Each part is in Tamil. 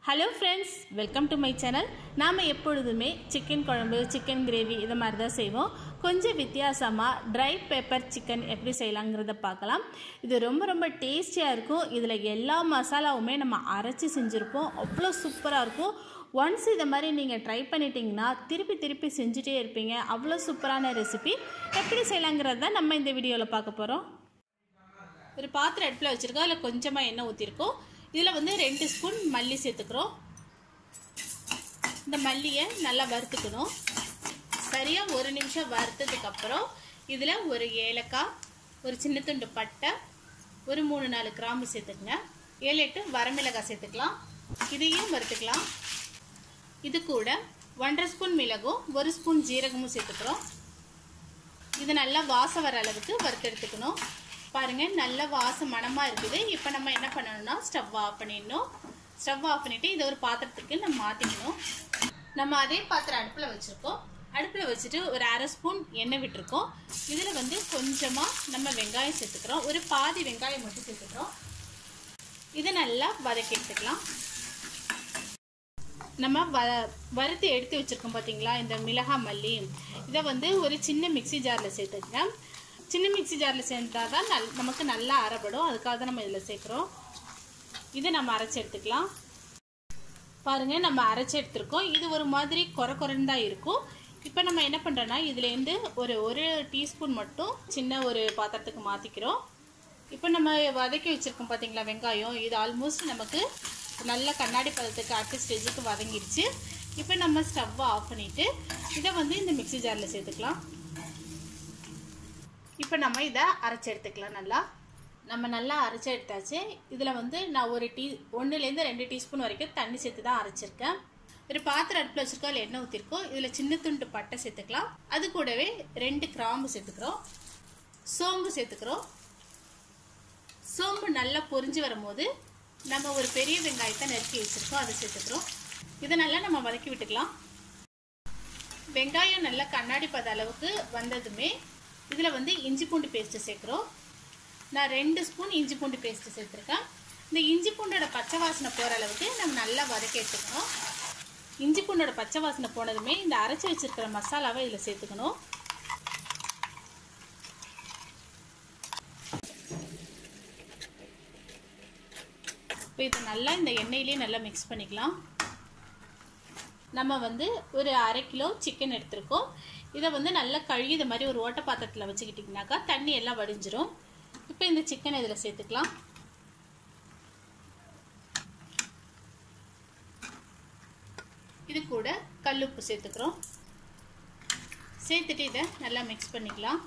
hello friends welcome to my channel நாம் எப்பொழுதுமே சிக்கன் குழம்பு சிக்கன் கிரேவி இது மாதிரி தான் செய்வோம் கொஞ்சம் வித்தியாசமாக ட்ரை பேப்பர் சிக்கன் எப்படி செய்யலாங்கிறத பார்க்கலாம் இது ரொம்ப ரொம்ப டேஸ்டியாக இருக்கும் இதில் எல்லா மசாலாவுமே நம்ம அரைச்சி செஞ்சுருப்போம் அவ்வளோ சூப்பராக இருக்கும் ஒன்ஸ் இதை மாதிரி நீங்கள் ட்ரை பண்ணிட்டீங்கன்னா திருப்பி திருப்பி செஞ்சுட்டே இருப்பீங்க அவ்வளோ சூப்பரான ரெசிபி எப்படி செய்யலாங்கிறது தான் நம்ம இந்த வீடியோவில் பார்க்க போகிறோம் ஒரு பாத்திரம் அடுப்பில் வச்சுருக்கோம் அதில் கொஞ்சமாக எண்ணெய் ஊற்றிருக்கோம் இதில் வந்து ரெண்டு ஸ்பூன் மல்லி சேர்த்துக்கிறோம் இந்த மல்லியை நல்லா வறுத்துக்கணும் சரியாக ஒரு நிமிஷம் வறுத்ததுக்கப்புறம் இதில் ஒரு ஏலக்காய் ஒரு சின்ன துண்டு பட்டை ஒரு மூணு நாலு கிராம்பு சேர்த்துக்குங்க ஏழு எட்டு வரமிளகாய் சேர்த்துக்கலாம் இதையும் வறுத்துக்கலாம் இது கூட ஒன்றரை ஸ்பூன் மிளகும் ஒரு ஸ்பூன் ஜீரகமும் சேர்த்துக்கிறோம் இது நல்லா வாசம் வர அளவுக்கு வறுத்தெடுத்துக்கணும் பாருங்கள் நல்ல வாசம் மணமாக இருக்குது இப்போ நம்ம என்ன பண்ணணும்னா ஸ்டவ் ஆஃப் பண்ணிடணும் ஸ்டவ் ஆஃப் பண்ணிவிட்டு இதை ஒரு பாத்திரத்துக்கு நம்ம மாற்றிக்கணும் நம்ம அதே பாத்திரம் அடுப்பில் வச்சுருக்கோம் அடுப்பில் வச்சுட்டு ஒரு அரை ஸ்பூன் எண்ணெய் விட்டுருக்கோம் இதில் வந்து கொஞ்சமாக நம்ம வெங்காயம் சேர்த்துக்கிறோம் ஒரு பாதி வெங்காயம் மட்டும் சேர்த்துக்கிறோம் இதை நல்லா வதக்கி எடுத்துக்கலாம் நம்ம வ வறுத்து எடுத்து வச்சுருக்கோம் பார்த்தீங்களா இந்த மிளகா மல்லி இதை வந்து ஒரு சின்ன மிக்சி ஜாரில் சேர்த்துக்கங்க சின்ன மிக்சி ஜாரில் சேர்ந்தால் தான் நல் நமக்கு நல்லா அரைப்படும் அதுக்காக தான் நம்ம இதில் சேர்க்குறோம் இதை நம்ம அரைச்சி எடுத்துக்கலாம் பாருங்கள் நம்ம அரைச்சி எடுத்துருக்கோம் இது ஒரு மாதிரி குறை குறைன்னு தான் இருக்கும் இப்போ நம்ம என்ன பண்ணுறோன்னா இதுலேருந்து ஒரு ஒரு டீஸ்பூன் மட்டும் சின்ன ஒரு பாத்திரத்துக்கு மாற்றிக்கிறோம் இப்போ நம்ம வதக்கி வச்சுருக்கோம் பார்த்தீங்களா வெங்காயம் இது ஆல்மோஸ்ட் நமக்கு நல்ல கண்ணாடி பதத்துக்கு அடுத்த ஸ்டேஜுக்கு வதங்கிடுச்சு இப்போ நம்ம ஸ்டவ்வை ஆஃப் பண்ணிவிட்டு இதை வந்து இந்த மிக்சி ஜாரில் சேர்த்துக்கலாம் இப்போ நம்ம இதை அரைச்சி எடுத்துக்கலாம் நல்லா நம்ம நல்லா அரைச்சி எடுத்தாச்சு இதில் வந்து நான் ஒரு டீ ஒன்றுலேருந்து ரெண்டு டீஸ்பூன் வரைக்கும் தண்ணி சேர்த்து தான் அரைச்சிருக்கேன் ஒரு பாத்திரம் அடுப்பில் வச்சுருக்கோம் அதில் எண்ணெய் ஊற்றிருக்கோம் இதில் சின்ன துண்டு பட்டை சேர்த்துக்கலாம் அது கூடவே ரெண்டு கிராம்பு சேர்த்துக்கிறோம் சோம்பு சேர்த்துக்கிறோம் சோம்பு நல்லா பொரிஞ்சு வரும்போது நம்ம ஒரு பெரிய வெங்காயத்தை நறுக்கி வச்சுருக்கோம் அதை சேர்த்துக்கிறோம் இதை நல்லா நம்ம வதக்கி விட்டுக்கலாம் வெங்காயம் நல்லா கண்ணாடி பத அளவுக்கு வந்ததுமே இதில் வந்து இஞ்சி பூண்டு பேஸ்ட்டு சேர்க்குறோம் நான் ரெண்டு ஸ்பூன் இஞ்சி பூண்டு பேஸ்ட்டு சேர்த்துருக்கேன் இந்த இஞ்சி பூண்டோட பச்சை வாசனை போகிற அளவுக்கு நம்ம நல்லா வதக்கி எடுத்துக்கணும் இஞ்சி பூண்டோட பச்சை வாசனை போனதுமே இந்த அரைச்சி வச்சுருக்கிற மசாலாவை இதில் சேர்த்துக்கணும் இப்போ இது நல்லா இந்த எண்ணெயிலே நல்லா மிக்ஸ் பண்ணிக்கலாம் நம்ம வந்து ஒரு அரை கிலோ சிக்கன் எடுத்திருக்கோம் இதை வந்து நல்லா கழுகி இது மாதிரி ஒரு ஓட்ட பாத்திரத்தில் வச்சுக்கிட்டிங்கனாக்கா தண்ணி எல்லாம் வடிஞ்சிரும் இப்போ இந்த சிக்கனை இதில் சேர்த்துக்கலாம் இது கூட கல்லுப்பு சேர்த்துக்கிறோம் சேர்த்துட்டு இதை நல்லா மிக்ஸ் பண்ணிக்கலாம்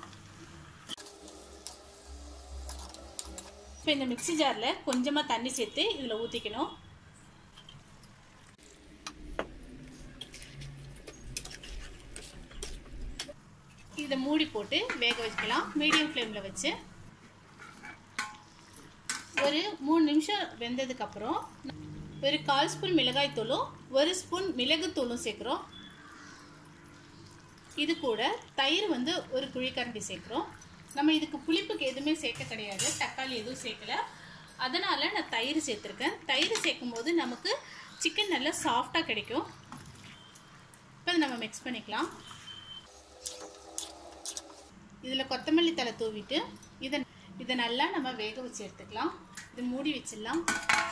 இப்போ இந்த மிக்சி ஜாரில் கொஞ்சமாக தண்ணி சேர்த்து இதில் ஊற்றிக்கணும் இதை மூடி போட்டு வேக வைக்கலாம் மீடியம் ஃப்ளேமில் வச்சு ஒரு மூணு நிமிஷம் வெந்ததுக்கப்புறம் ஒரு கால் ஸ்பூன் மிளகாய் தூளும் ஒரு ஸ்பூன் மிளகுத்தூளும் சேர்க்குறோம் இது கூட தயிர் வந்து ஒரு குழிக்கரண்டி சேர்க்குறோம் நம்ம இதுக்கு புளிப்புக்கு எதுவுமே சேர்க்க கிடையாது தக்காளி எதுவும் சேர்க்கல அதனால் நான் தயிர் சேர்த்துருக்கேன் தயிர் சேர்க்கும் போது நமக்கு சிக்கன் நல்லா சாஃப்டாக கிடைக்கும் இப்போ நம்ம மிக்ஸ் பண்ணிக்கலாம் இதில் கொத்தமல்லி தலை தூவிட்டு இதை இதை நல்லா நம்ம வேக வச்சு எடுத்துக்கலாம் இது மூடி வச்சிடலாம்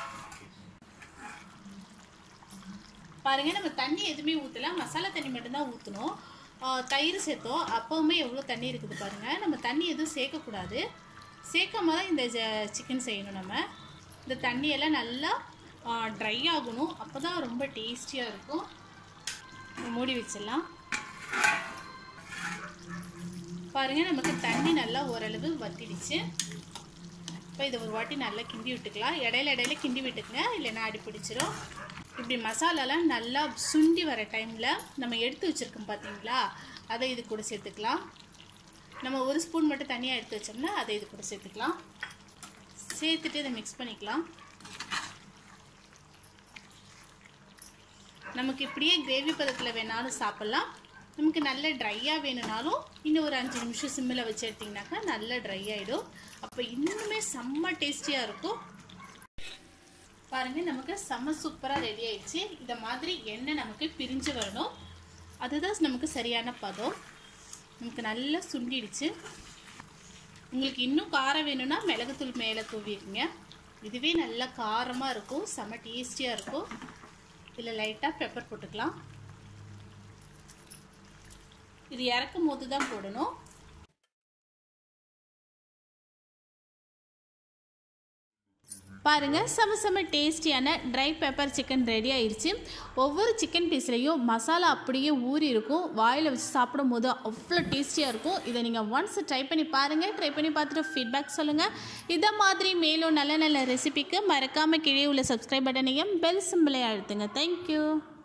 பாருங்கள் நம்ம தண்ணி எதுவுமே ஊற்றல மசாலா தண்ணி மட்டும்தான் ஊற்றணும் தயிர் சேர்த்தோம் அப்போவுமே எவ்வளோ தண்ணி இருக்குது பாருங்கள் நம்ம தண்ணி எதுவும் சேர்க்கக்கூடாது சேர்க்காம தான் இந்த சிக்கன் செய்யணும் நம்ம இந்த தண்ணியெல்லாம் நல்லா ட்ரை ஆகணும் அப்போ தான் ரொம்ப டேஸ்டியாக இருக்கும் மூடி வச்சிடலாம் பாருங்கள் நமக்கு தண்ணி நல்லா ஓரளவு வத்திடுச்சு இப்போ இதை ஒரு வாட்டி நல்லா கிண்டி விட்டுக்கலாம் இடையில இடையில கிண்டி விட்டுக்குங்க இல்லைன்னா அடி பிடிச்சிரும் இப்படி மசாலாலாம் நல்லா சுண்டி வர டைமில் நம்ம எடுத்து வச்சுருக்கோம் பார்த்தீங்களா அதை இது கூட சேர்த்துக்கலாம் நம்ம ஒரு ஸ்பூன் மட்டும் தனியாக எடுத்து வச்சோம்னா அதை இது கூட சேர்த்துக்கலாம் சேர்த்துட்டு இதை மிக்ஸ் பண்ணிக்கலாம் நமக்கு இப்படியே கிரேவி பதத்தில் வேணாலும் சாப்பிட்லாம் நமக்கு நல்ல ட்ரையாக வேணும்னாலும் இன்னும் ஒரு அஞ்சு நிமிஷம் சிம்மில் வச்சு எடுத்திங்கனாக்கா நல்லா ட்ரை ஆகிடும் அப்போ இன்னுமே செம்ம டேஸ்டியாக இருக்கும் பாருங்கள் நமக்கு செம்ம சூப்பராக ரெடி ஆயிடுச்சு இதை மாதிரி எண்ணெய் நமக்கு பிரிஞ்சு வரணும் அதுதான் நமக்கு சரியான பதம் நமக்கு நல்லா சுண்டிடுச்சு உங்களுக்கு இன்னும் காரம் வேணும்னா மிளகுத்தூள் மேலே தூவிடுங்க இதுவே நல்லா காரமாக இருக்கும் செம்ம டேஸ்டியாக இருக்கும் இதில் லைட்டாக பெப்பர் போட்டுக்கலாம் இது இறக்கும் போது தான் போடணும் பாருங்கள் செம செம டேஸ்டியான ட்ரை பெப்பர் சிக்கன் ரெடி ஆயிடுச்சு ஒவ்வொரு சிக்கன் பீஸ்லேயும் மசாலா அப்படியே ஊறி இருக்கும் வாயில் வச்சு சாப்பிடும் போது அவ்வளோ டேஸ்டியாக இருக்கும் இதை நீங்கள் ஒன்ஸ் ட்ரை பண்ணி பாருங்கள் ட்ரை பண்ணி பார்த்துட்டு ஃபீட்பேக் சொல்லுங்கள் இதை மாதிரி மேலும் நல்ல நல்ல ரெசிபிக்கு மறக்காமல் கீழே உள்ள சப்ஸ்கிரைப் பட்டனையும் பெல் சிம்பிளை அழுத்துங்க தேங்க்யூ